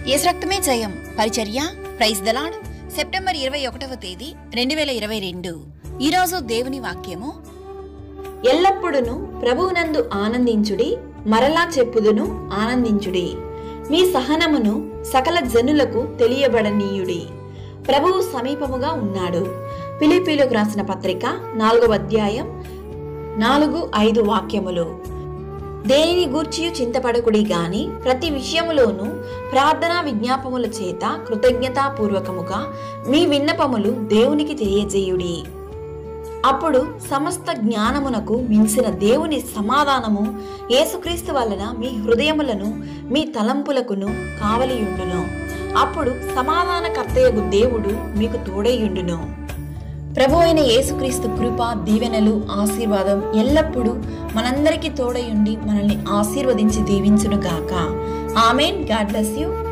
యేసు రక్తమే జయం పరిచర్య ప్రైజ్ దలాడ్ సెప్టెంబర్ ఇరవై ఒకటవ తేదీ రెండు వేల ఇరవై రెండు ఈరోజు దేవుని వాక్యము ఎల్లప్పుడును ప్రభువునందు ఆనందించుడి మరలా చెప్పుదును ఆనందించుడి మీ సహనమును సకల జనులకు తెలియబడనీయుడి ప్రభువు సమీపముగా ఉన్నాడు పిలిపిలకు రాసిన పత్రిక నాలుగవ అధ్యాయం నాలుగు ఐదు వాక్యములు దేనిని గూర్చి చింతపడకుడి గాని ప్రతి విషయములోనూ ప్రార్థనా విజ్ఞాపముల చేత కృతజ్ఞతాపూర్వకముగా మీ విన్నపములు దేవునికి తెలియజేయుడి అప్పుడు సమస్త జ్ఞానమునకు మించిన దేవుని సమాధానము యేసుక్రీస్తు వలన మీ హృదయములను మీ తలంపులకును కావలియుండును అప్పుడు సమాధానకర్తయగు దేవుడు మీకు తోడైయుండును ప్రభు అయిన యేసుక్రీస్తు కృప దీవెనలు ఆశీర్వాదం ఎల్లప్పుడూ మనందరికీ తోడై ఉండి మనల్ని ఆశీర్వదించి దీవించును గాక ఆమెన్ గాడ్ బ్లెస్ యూ